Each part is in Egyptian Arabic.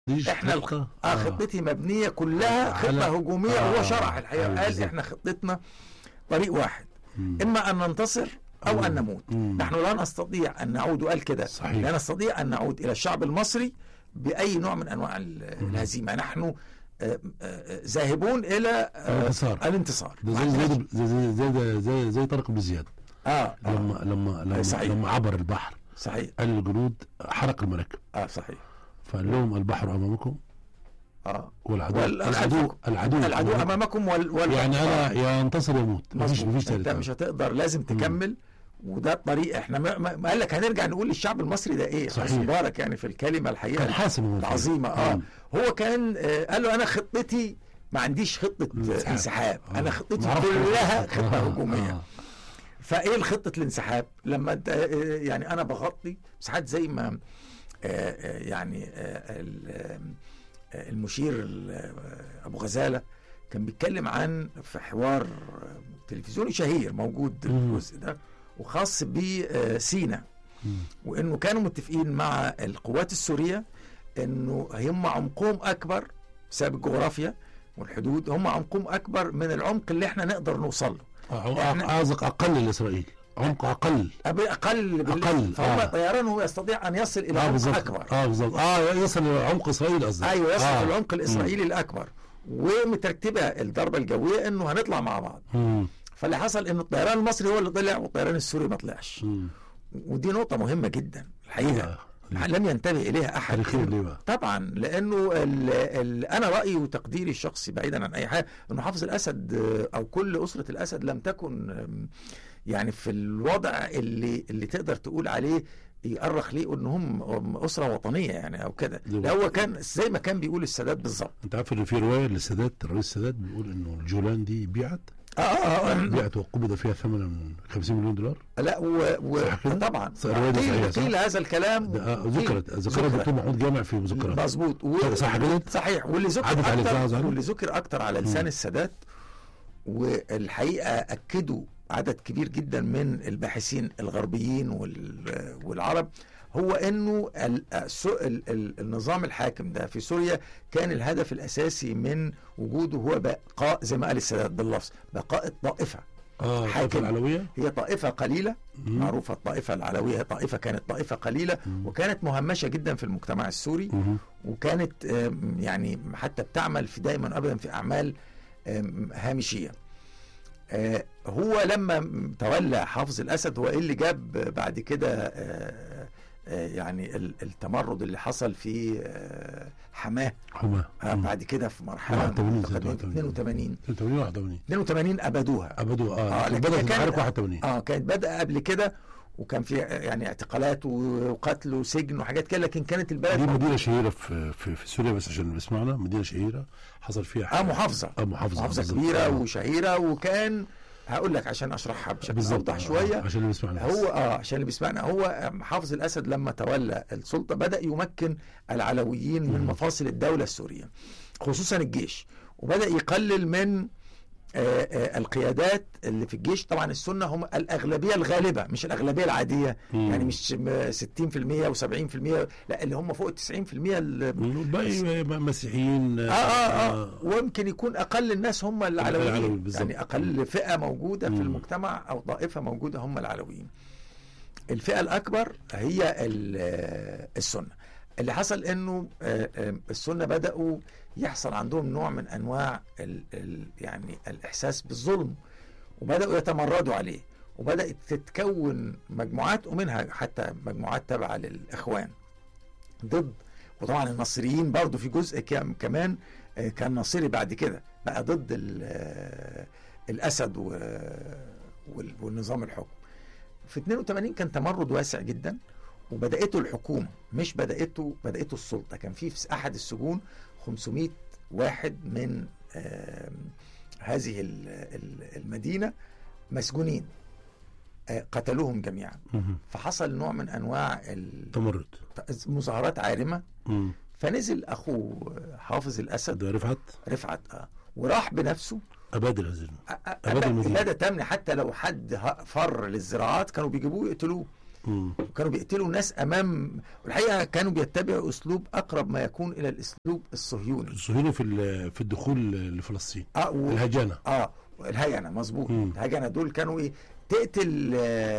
ديش احنا خطة؟ الخ... اه خطتي مبنيه كلها على- خطه هجوميه آه. وهو شرح الحقيقه أيوة قال بالظبط. احنا خطتنا طريق واحد مم. اما ان ننتصر او ان مم. نموت مم. نحن لا نستطيع ان نعود وقال كده صحيح. لا نستطيع ان نعود الى الشعب المصري باي نوع من انواع ال- الهزيمه نحن آه، آه، آه، ذاهبون الى آه، الانتصار. الانتصار ده ما زي زي عندناش- زي زي زي, زي, زي طارق بن زياد اه آه، لما لما لما, صحيح. لما عبر البحر صحيح قال للجنود حرق المراكب اه صحيح فقال لهم البحر امامكم اه والعدو وال- العدو خلفكم. العدو العدو أمامكم. امامكم وال, وال... يعني انا يا انتصر يا اموت مفيش مظبوط. مفيش انت تالت مش هتقدر لازم تكمل وده الطريق احنا ما, ما ما قال لك هنرجع نقول للشعب المصري ده ايه صحيح. حسني مبارك يعني في الكلمه الحقيقه كان حاسم هو فيه. العظيمه اه مم. هو كان آه قال له انا خطتي ما عنديش خطه انسحاب. آه، انسحاب آه. انا خطتي معرفش كلها خطة. خطه آه. هجوميه آه. فايه الخطه الانسحاب لما انت آه، يعني انا بغطي مساحات زي ما آه، آه، يعني آه، ال- آه، المشير ال- آه، ابو غزاله كان بيتكلم عن في حوار آه، تلفزيوني شهير موجود مم. الجزء ده وخاص بسينا مم. وانه كانوا متفقين مع القوات السوريه انه هم عمقهم اكبر بسبب الجغرافيا والحدود هم عمقهم اكبر من العمق اللي احنا نقدر نوصل له آه، إحنا- قصدك اقل لاسرائيل عمق اقل أب- اقل بال- أقل، فهو آه. طيرانه يستطيع ان يصل الى اه عمق بالظبط اكبر اه بالظبط اه يصل لعمق اسرائيل قصدك ايوه يصل آه. العمق الاسرائيلي الاكبر ومترتبه الضربه الجويه انه هنطلع مع بعض مم. فاللي حصل ان الطيران المصري هو اللي طلع والطيران السوري ما طلعش مم. ودي نقطه مهمه جدا الحقيقه آه. لم ينتبه اليها احد تاريخيا ليه بقى؟ طبعا لانه ال ال انا رايي وتقديري الشخصي بعيدا عن اي حاجه انه حافظ الاسد آه، او كل اسره الاسد لم تكن آم، يعني في الوضع اللي اللي تقدر تقول عليه يأرخ ليه ان هم هم اسره وطنيه يعني او كده زي ما- لا هو كان زي ما كان بيقول السادات بالظبط انت عارف ان في روايه للسادات الرئيس السادات بيقول انه الجولان دي بيعت اه اه, آه. بيعت وقبض فيها ثمنا 50 مليون دولار لا و, و صح كده؟ طبعا صح، الرواية دي قيل, صحيحة، صح؟ قيل هذا الكلام ده آه، قيل. ذكرت ذكرت ذكرت. الدكتور محمود جامع في مذكرات مظبوط و... صح كده؟ صحيح واللي ذكر عدت على لسان اكتر زعلان؟ واللي ذكر اكتر على لسان مم. السادات والحقيقه اكدوا عدد كبير جدا من الباحثين الغربيين وال... والعرب هو انه ال... الس- ال... ال... النظام الحاكم ده في سوريا كان الهدف الاساسي من وجوده هو بقاء زي ما قال السادات باللفظ بقاء الطائفه اه حاكم. الطائفه العلويه هي طائفه قليله مم. معروفه الطائفه العلويه هي طائفه كانت طائفه قليله مم. وكانت مهمشه جدا في المجتمع السوري مهم. وكانت آم، يعني حتى بتعمل في دايما ابدا في اعمال آم، هامشيه آه، هو لما تولى حافظ الاسد هو ايه اللي جاب بعد كده آه، آه، يعني ال- التمرد اللي حصل في آه، حماه حماه آه، مم. بعد كده في مرحله 81 أعتقد 82. 82 82 81 82 ابدوها ابدوا آه، اه لكن بدات كان- المعارك 81 اه كانت بدأ قبل كده وكان في يعني اعتقالات وقتل وسجن وحاجات كده لكن كانت دي البلد مدينه شهيره في في, في سوريا بس عشان اللي بيسمعنا مدينه شهيره حصل فيها اه محافظه اه محافظه محافظه بالظبط. كبيره آه. وشهيره وكان هقول لك عشان اشرحها بشكل بالظبط اوضح آه، شويه عشان اللي بيسمعنا بس. هو اه عشان اللي بيسمعنا هو حافظ الاسد لما تولى السلطه بدا يمكن العلويين من مم. مفاصل الدوله السوريه خصوصا الجيش وبدا يقلل من آه، آه، القيادات اللي في الجيش طبعا السنه هم الاغلبيه الغالبه مش الاغلبيه العاديه مم. يعني مش م- 60% و70% لا اللي هم فوق ال 90% ال- الباقي مسيحيين اه اه اه ويمكن يكون اقل الناس هم العلوي العلويين بالظبط. يعني اقل فئه موجوده في مم. المجتمع او طائفه موجوده هم العلويين الفئه الاكبر هي ال- السنه اللي حصل انه آه، آه، السنه بداوا يحصل عندهم نوع من انواع ال ال يعني الاحساس بالظلم وبداوا يتمردوا عليه وبدات تتكون مجموعات ومنها حتى مجموعات تابعه للاخوان ضد وطبعا النصريين برضو في جزء كام- كمان آه، كان نصيري بعد كده بقى ضد ال- آه، الاسد و- وال- والنظام الحكم في 82 كان تمرد واسع جدا وبداته الحكومه مش بداته بداته السلطه كان في في احد السجون 500 واحد من آم، هذه ال- ال- المدينه مسجونين آه، قتلوهم جميعا مهم. فحصل نوع من انواع ال- تمرد مظاهرات عارمه مم. فنزل اخوه حافظ الاسد ده رفعت رفعت اه وراح بنفسه ابادر هذه أ- أ- أباد المدينة. اباده تامنه حتى لو حد ه- فر للزراعات كانوا بيجيبوه يقتلوه مم. وكانوا بيقتلوا ناس امام والحقيقه كانوا بيتبعوا اسلوب اقرب ما يكون الى الاسلوب الصهيوني الصهيوني في ال- في الدخول لفلسطين اه و... الهجنه اه الهينه مظبوط مم. الهينه دول كانوا ايه تقتل آه،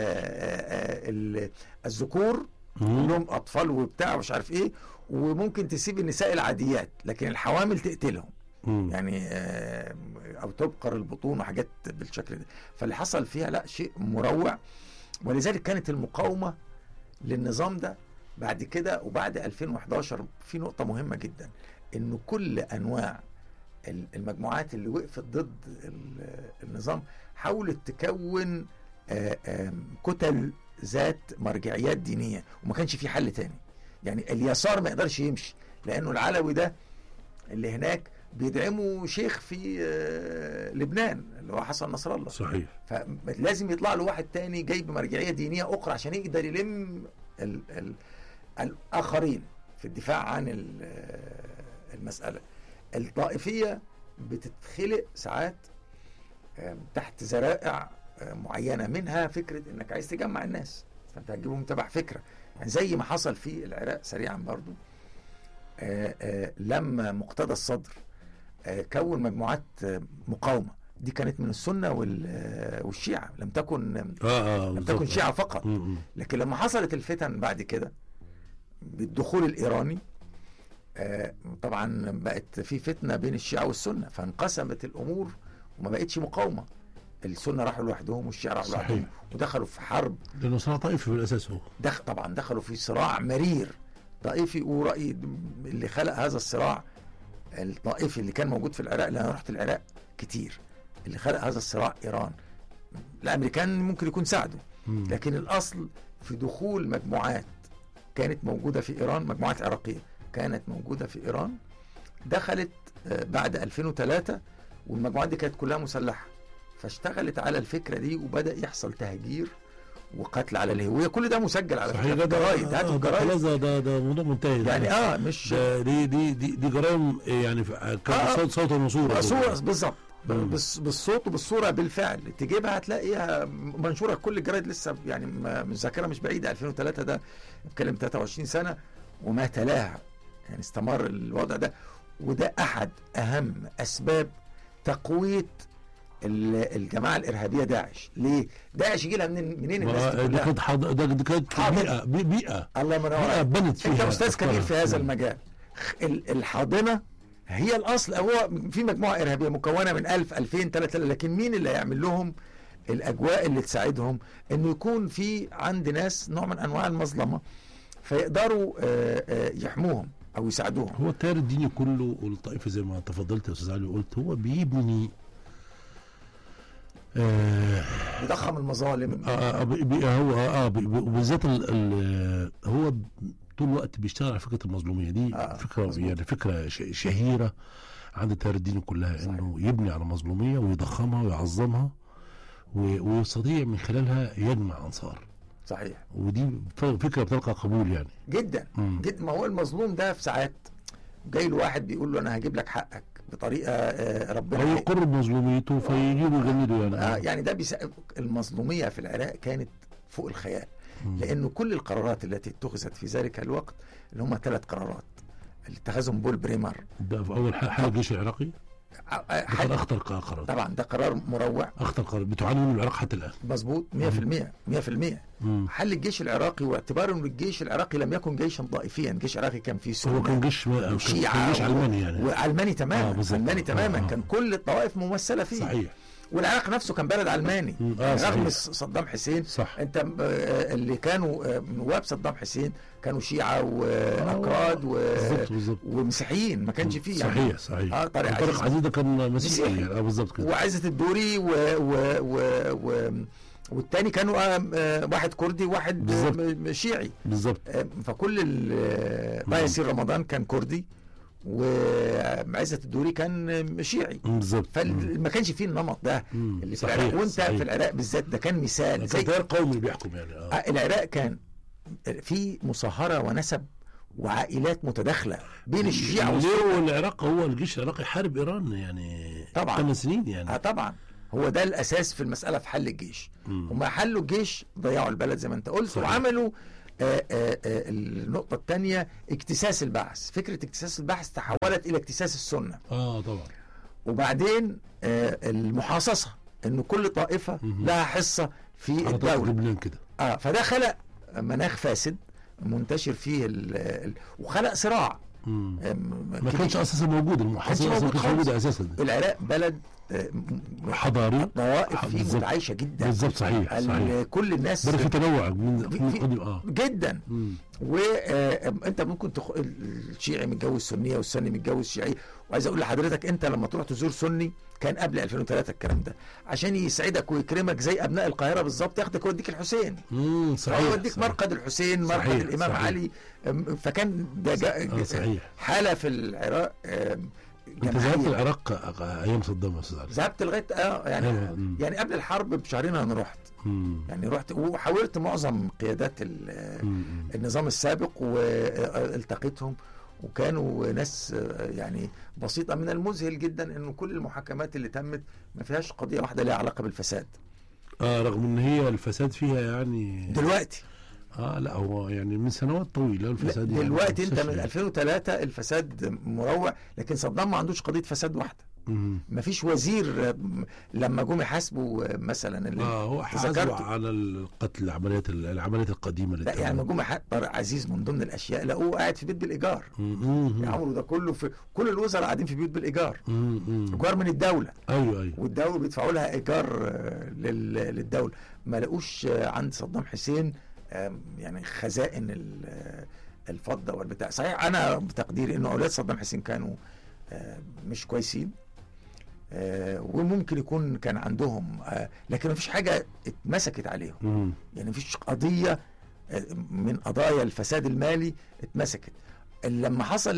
آه، ال- الذكور مم. كلهم اطفال وبتاع ومش عارف ايه وممكن تسيب النساء العاديات لكن الحوامل تقتلهم مم. يعني آه، او تبقر البطون وحاجات بالشكل ده فاللي حصل فيها لا شيء مروع ولذلك كانت المقاومه للنظام ده بعد كده وبعد 2011 في نقطه مهمه جدا انه كل انواع ال- المجموعات اللي وقفت ضد ال- النظام حاولت تكون آه، آم، كتل ذات مرجعيات دينيه وما كانش في حل تاني يعني اليسار ما يقدرش يمشي لانه العلوي ده اللي هناك بيدعموا شيخ في آه، لبنان اللي هو حسن نصر الله صحيح فلازم يطلع له واحد تاني جاي بمرجعيه دينيه اخرى عشان يقدر يلم ال ال الاخرين في الدفاع عن ال- المساله الطائفيه بتتخلق ساعات آم، تحت ذرائع آم، معينه منها فكره انك عايز تجمع الناس فانت هتجيبهم تبع فكره يعني زي ما حصل في العراق سريعا برضو آه، آه، لما مقتدى الصدر آه، كون مجموعات آه، مقاومه دي كانت من السنه وال- آه، والشيعه لم تكن اه اه لم بالظبط. تكن شيعه فقط مم. مم. لكن لما حصلت الفتن بعد كده بالدخول الايراني آه، طبعا بقت في فتنه بين الشيعه والسنه فانقسمت الامور وما بقتش مقاومه السنه راحوا لوحدهم والشيعه راحوا صحيح. لوحدهم ودخلوا في حرب لانه صراع طائفي في الاساس هو دخ طبعا دخلوا في صراع مرير طائفي ورأي اللي خلق هذا الصراع الطائفي اللي كان موجود في العراق لأن أنا رحت العراق كتير اللي خلق هذا الصراع إيران الأمريكان ممكن يكون ساعدوا مم. لكن الأصل في دخول مجموعات كانت موجودة في إيران مجموعات عراقية كانت موجودة في إيران دخلت آه، بعد 2003 والمجموعات دي كانت كلها مسلحة فاشتغلت على الفكرة دي وبدأ يحصل تهجير وقتل على الهوية كل ده مسجل على صحيح فكرة ده في الجرايد هاتوا آه، ده الجرايد خلاص ده ده ده موضوع منتهي ده. يعني اه مش ده دي دي دي, دي جرائم يعني في- آه. كان صوت صوت وصوره صورة بالظبط مم. بس بالصوت وبالصورة بالفعل تجيبها هتلاقيها منشورة في كل الجرايد لسه يعني ما- من الذاكرة مش بعيدة 2003 ده بتكلم 23 سنة وما تلاها يعني استمر الوضع ده وده أحد أهم أسباب تقوية ال- الجماعة الإرهابية داعش ليه؟ داعش يجي لها منين منين الناس دي ده كلها؟ كانت حض... ده ده كانت حاضر. بيئه بي- بيئه الله ينور بيئه عليك بنت فيها انت استاذ كبير في هذا أفكارها. المجال ال- الحاضنه هي الاصل هو في مجموعه ارهابيه مكونه من 1000 2000 3000 لكن مين اللي هيعمل لهم الاجواء اللي تساعدهم انه يكون في عند ناس نوع من انواع المظلمه فيقدروا آه، آه، يحموهم او يساعدوهم هو التيار الديني كله والطائفي زي ما تفضلت يا استاذ علي وقلت هو بيبني آه يضخم المظالم آه آه، بي- بي- هو اه, آه بي- بي- وبالذات ال- ال- هو طول الوقت بيشتغل على فكره المظلوميه دي آه، فكره مظبوط. يعني فكره ش- شهيره عند التيار الديني كلها صحيح. انه يبني على مظلوميه ويضخمها ويعظمها و- ويستطيع من خلالها يجمع انصار صحيح ودي ف- فكره بتلقى قبول يعني جدا مم. جدا ما هو المظلوم ده في ساعات جاي له واحد بيقول له انا هجيب لك حقك بطريقه آه، ربنا او هي- يقر بمظلوميته فيجيبوا يجلدوا آه يعني يعني ده بيس... المظلوميه في العراق كانت فوق الخيال مم. لانه كل القرارات التي اتخذت في ذلك الوقت اللي هم ثلاث قرارات اللي اتخذهم بول بريمر ده في اول حاجه الجيش العراقي ع- ع- ده كان حاجة اخطر قرار طبعا ده قرار مروع اخطر قرار بتعاني منه العراق حتى الان مظبوط 100% 100% مم. حل الجيش العراقي واعتبار ان الجيش العراقي لم يكن جيشا طائفيا الجيش العراقي كان فيه سنة هو كان جيش كان كان وشيعة جيش و- علماني يعني وعلماني آه، تماما بالظبط. علماني آه، تماما آه. كان كل الطوائف ممثله فيه صحيح والعراق نفسه كان بلد علماني مم. آه، يعني رغم صحيح. صدام حسين صح انت آه، اللي كانوا آه، نواب صدام حسين كانوا شيعه واكراد و... بالظبط بالظبط ومسيحيين ما كانش فيه يعني صحيح صحيح اه طارق طارق عزيز عزيز ده كان مسيحي مسيحي. يعني اه بالظبط كده وعزة الدوري و... و... و... و... والتاني كانوا آه، آه، واحد كردي وواحد بالظبط. آه، م- شيعي بالظبط آه، فكل ال- آه، بقى ياسين رمضان كان كردي وعزة الدوري كان آه، شيعي مم، بالظبط مم. فما كانش فيه النمط ده مم. اللي في صحيح، العراق وانت صحيح. في العراق بالذات ده كان مثال كان زي تيار قومي اللي بيحكم يعني اه آه، العراق كان في مصاهرة ونسب وعائلات متداخلة بين الشيعة ليه والسنة هو العراق هو الجيش العراقي حارب ايران يعني طبعاً. ثمان سنين يعني اه طبعا هو ده الاساس في المساله في حل الجيش مم. هم حلوا الجيش ضيعوا البلد زي ما انت قلت صحيح. وعملوا آه، آه، آه، النقطة الثانية اكتساس البعث فكرة اكتساس البعث تحولت إلى اكتساس السنة اه طبعا وبعدين آه، المحاصصة إن كل طائفة مهم. لها حصة في على طول الدولة لبنان كده اه فده خلق مناخ فاسد منتشر فيه ال ال وخلق صراع مم. آم، ما كبير. كانش اساسا موجود المحاصره موجود أصلاً ما كانش خالص. موجوده اساسا العراق بلد آه، م- حضاري الطوائف فيه بالظبط. متعايشة جدا بالظبط صحيح ال- صحيح كل الناس بل في تنوع من في- من في- قديم اه جدا مم. وانت ممكن تخ... الشيعي متجوز سنيه والسني متجوز شيعي وعايز اقول لحضرتك انت لما تروح تزور سني كان قبل 2003 الكلام ده عشان يسعدك ويكرمك زي ابناء القاهره بالظبط ياخدك يوديك الحسين مم. هو صحيح يوديك صحيح. مرقد الحسين مرقد صحيح، الامام صحيح. علي أم، فكان ده آه جا... صحيح حاله في العراق أم، انت جماعية. ذهبت العراق آه، ايام صدام يا استاذ علي ذهبت لغايه اه يعني أيوة، مم. يعني قبل الحرب بشهرين انا رحت مم. يعني رحت وحاولت معظم قيادات ال- مم. النظام السابق والتقيتهم وكانوا ناس يعني بسيطة من المذهل جدا انه كل المحاكمات اللي تمت ما فيهاش قضية واحدة ليها علاقة بالفساد اه رغم ان هي الفساد فيها يعني دلوقتي اه لا هو يعني من سنوات طويله لا، الفساد يعني دلوقتي انت من مستشري. 2003 الفساد مروع لكن صدام ما عندوش قضية فساد واحدة مم. ما فيش وزير لما جم يحاسبوا مثلا اللي اه هو حاسب ذكرته. على القتل العمليات العمليات القديمه اللي لا يعني لما تمت. جم يحاسبوا طارق عزيز من ضمن الاشياء لقوه قاعد في بيت بالايجار مم. يا عمرو ده كله في كل الوزراء قاعدين في بيوت بالايجار مم. مم. ايجار من الدوله ايوه ايوه والدوله بيدفعوا لها ايجار آه، لل- للدوله ما لقوش آه، عند صدام حسين آم، يعني خزائن ال- آه، الفضه والبتاع صحيح انا بتقديري انه اولاد صدام حسين كانوا آه، مش كويسين آه، وممكن يكون كان عندهم آه، لكن ما فيش حاجه اتمسكت عليهم مم. يعني مفيش قضية آه، من قضايا الفساد المالي اتمسكت لما حصل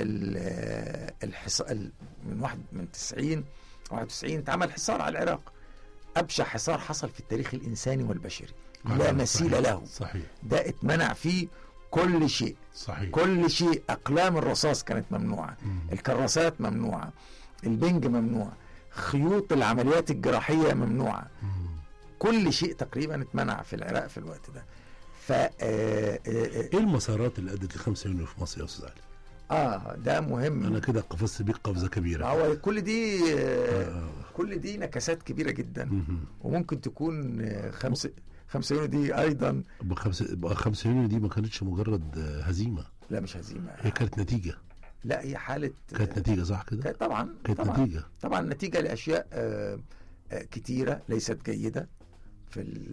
ال- الحص... ال- من واحد من 90 91 اتعمل حصار على العراق أبشع حصار حصل في التاريخ الإنساني والبشري لا آه، مثيل صحيح. له صحيح ده اتمنع فيه كل شيء صحيح كل شيء أقلام الرصاص كانت ممنوعة مم. الكراسات ممنوعة البنج ممنوع خيوط العمليات الجراحية ممنوعة مم. كل شيء تقريبا اتمنع في العراق في الوقت ده ف آه، آه، ايه المسارات اللي ادت ل 5 يونيو في مصر يا استاذ علي؟ اه ده مهم انا كده قفزت بيك قفزه كبيره هو كل دي آه، آه. كل دي نكسات كبيره جدا مم. وممكن تكون آه، خمسة خمسة يونيو دي ايضا بخمسة بقى 5 يونيو دي ما كانتش مجرد آه، هزيمه لا مش هزيمه هي كانت نتيجه لا هي حاله كانت نتيجه صح كده؟ كانت طبعا كانت طبعا نتيجه طبعا نتيجه لاشياء آه، آه، كتيره ليست جيده في ال-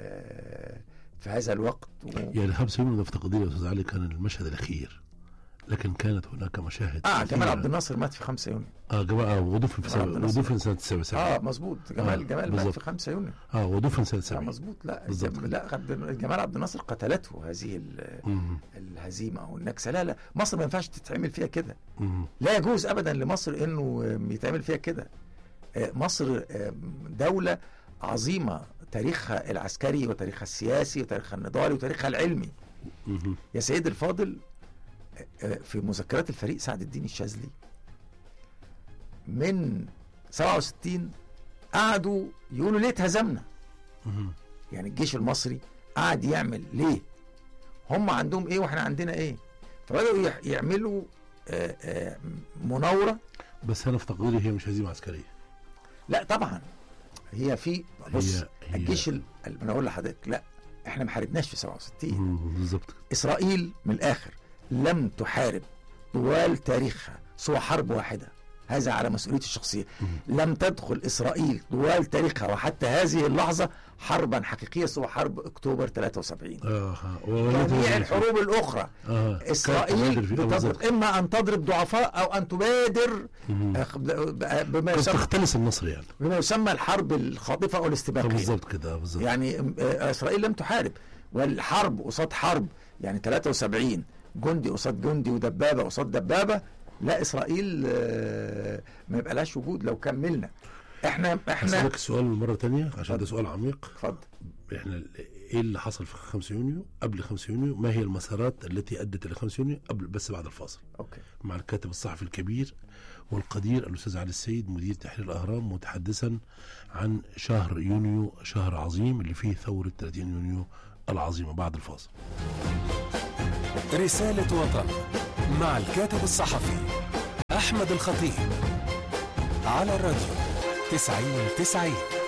آه، في هذا الوقت و... يعني 5 يونيو ده في تقديري يا استاذ علي كان المشهد الاخير لكن كانت هناك مشاهد اه كثيرة. جمال عبد الناصر مات في 5 يونيو اه جماعه ودفن في جمال عبد سبع الناصر. ودفن سنه 77 اه مظبوط جمال آه، جمال مات بالظبط. في 5 يونيو اه ودفن سنه لا 70 مظبوط لا بالظبط جم- كده. لا عبد- جمال عبد الناصر قتلته هذه ال- مم. الهزيمه او النكسه لا لا مصر ما ينفعش تتعمل فيها كده مم. لا يجوز ابدا لمصر انه آم، يتعمل فيها كده آه، مصر آم، دوله عظيمه تاريخها العسكري وتاريخها السياسي وتاريخها النضالي وتاريخها العلمي مم. يا سيد الفاضل آه، في مذكرات الفريق سعد الدين الشاذلي من 67 قعدوا يقولوا ليه اتهزمنا مم. يعني الجيش المصري قعد يعمل ليه هم عندهم ايه واحنا عندنا ايه فبدأوا يح- يعملوا آه، آه، مناورة بس انا في تقديري هي مش هزيمه عسكريه لا طبعا هي في بص هي- هي- الجيش ال- ال- انا اقول لحضرتك لا احنا ما حاربناش في 67 مم. بالظبط اسرائيل من الاخر لم تحارب طوال تاريخها سوى حرب واحده هذا على مسؤوليتي الشخصيه لم تدخل اسرائيل طوال تاريخها وحتى هذه اللحظه حربا حقيقيه سوى حرب اكتوبر 73 اه وليت جميع هذا الحروب الاخرى اه اسرائيل كانت تبادر في- آه، بتضرب بالظبط. اما ان تضرب ضعفاء او ان تبادر مم. أخ- ب- بما كانت يسمى تختلس النصر يعني بما يسمى الحرب الخاطفه او آه، الاستباقيه بالظبط كده آه، بالظبط يعني آه، اسرائيل لم تحارب والحرب قصاد حرب يعني 73 جندي قصاد جندي ودبابه قصاد دبابه لا اسرائيل آه، ما يبقى لهاش وجود لو كملنا احنا احنا هسألك السؤال مرة تانية عشان ده سؤال عميق اتفضل احنا ال- ايه اللي حصل في 5 يونيو قبل 5 يونيو ما هي المسارات التي ادت الى 5 يونيو قبل بس بعد الفاصل اوكي مع الكاتب الصحفي الكبير والقدير الاستاذ علي السيد مدير تحرير الاهرام متحدثا عن شهر يونيو شهر عظيم اللي فيه ثوره 30 يونيو العظيمه بعد الفاصل رسالة وطن مع الكاتب الصحفي أحمد الخطيب على الراديو تسعين تسعين